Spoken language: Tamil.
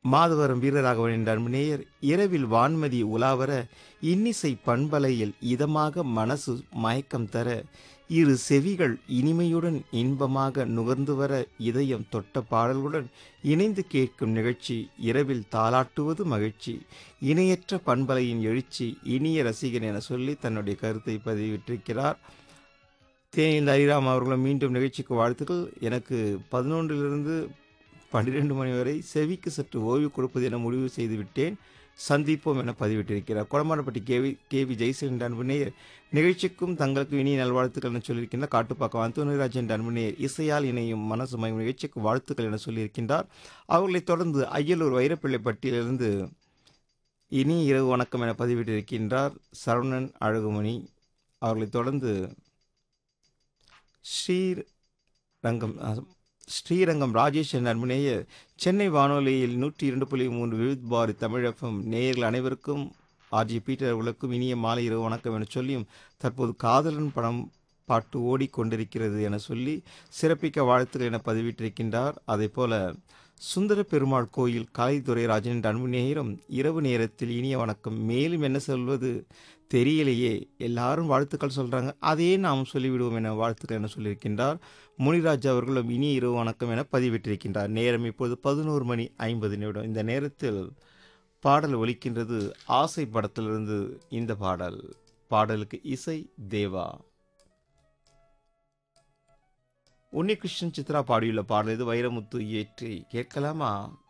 மாதவரம் வீரராகவன் என்ற அன்புநேயர் இரவில் வான்மதி உலாவர இன்னிசை பண்பலையில் இதமாக மனசு மயக்கம் தர இரு செவிகள் இனிமையுடன் இன்பமாக நுகர்ந்து வர இதயம் தொட்ட பாடல்களுடன் இணைந்து கேட்கும் நிகழ்ச்சி இரவில் தாளாட்டுவது மகிழ்ச்சி இணையற்ற பண்பலையின் எழுச்சி இனிய ரசிகன் என சொல்லி தன்னுடைய கருத்தை பதிவிட்டிருக்கிறார் தேனில் ஹரிராம் அவர்களும் மீண்டும் நிகழ்ச்சிக்கு வாழ்த்துக்கள் எனக்கு பதினொன்றிலிருந்து பன்னிரெண்டு மணி வரை செவிக்கு சற்று ஓய்வு கொடுப்பது என முடிவு செய்து விட்டேன் சந்திப்போம் என பதிவிட்டிருக்கிறார் கொடமாடப்பட்டி கேவி கேவி ஜெய்சன் அன்புநேயர் நிகழ்ச்சிக்கும் தங்களுக்கு இனிய நல்வாழ்த்துக்கள் என சொல்லியிருக்கின்றார் காட்டுப்பாக்கம் அந்தோனிராஜ் என்ற அன்புநேயர் இசையால் இணையும் மனசு மயம் நிகழ்ச்சிக்கு வாழ்த்துக்கள் என சொல்லியிருக்கின்றார் அவர்களைத் தொடர்ந்து அய்யலூர் வைரப்பிள்ளை பட்டியலிருந்து இனி இரவு வணக்கம் என பதிவிட்டிருக்கின்றார் சரவணன் அழகுமணி அவர்களைத் தொடர்ந்து ஸ்ரீரங்கம் அஹ், ஸ்ரீரங்கம் ராஜேஷ் என்ற அன்புநேயர் சென்னை வானொலியில் நூற்றி இரண்டு புள்ளி மூன்று விவித் பாரி தமிழகம் நேயர்கள் அனைவருக்கும் ஆர்ஜி பீட்டர் அவர்களுக்கும் இனிய மாலை இரவு வணக்கம் என சொல்லியும் தற்போது காதலன் படம் பாட்டு ஓடிக்கொண்டிருக்கிறது என சொல்லி சிறப்பிக்க வாழ்த்துக்கள் என பதிவிட்டிருக்கின்றார் அதே போல சுந்தர பெருமாள் கோயில் கலைத்துறை ராஜன் என்ற அன்பு நேயரும் இரவு நேரத்தில் இனிய வணக்கம் மேலும் என்ன சொல்வது தெரியலையே எல்லாரும் வாழ்த்துக்கள் சொல்றாங்க அதையே நாம் சொல்லிவிடுவோம் என வாழ்த்துக்கள் என சொல்லியிருக்கின்றார் முனிராஜ் அவர்களும் இனிய இரவு வணக்கம் என பதிவிட்டிருக்கின்றார் நேரம் இப்போது பதினோரு மணி ஐம்பது நிமிடம் இந்த நேரத்தில் பாடல் ஒலிக்கின்றது ஆசை படத்திலிருந்து இந்த பாடல் பாடலுக்கு இசை தேவா உன்னிகிருஷ்ணன் சித்ரா பாடியுள்ள பாடல் இது வைரமுத்து இயற்றி கேட்கலாமா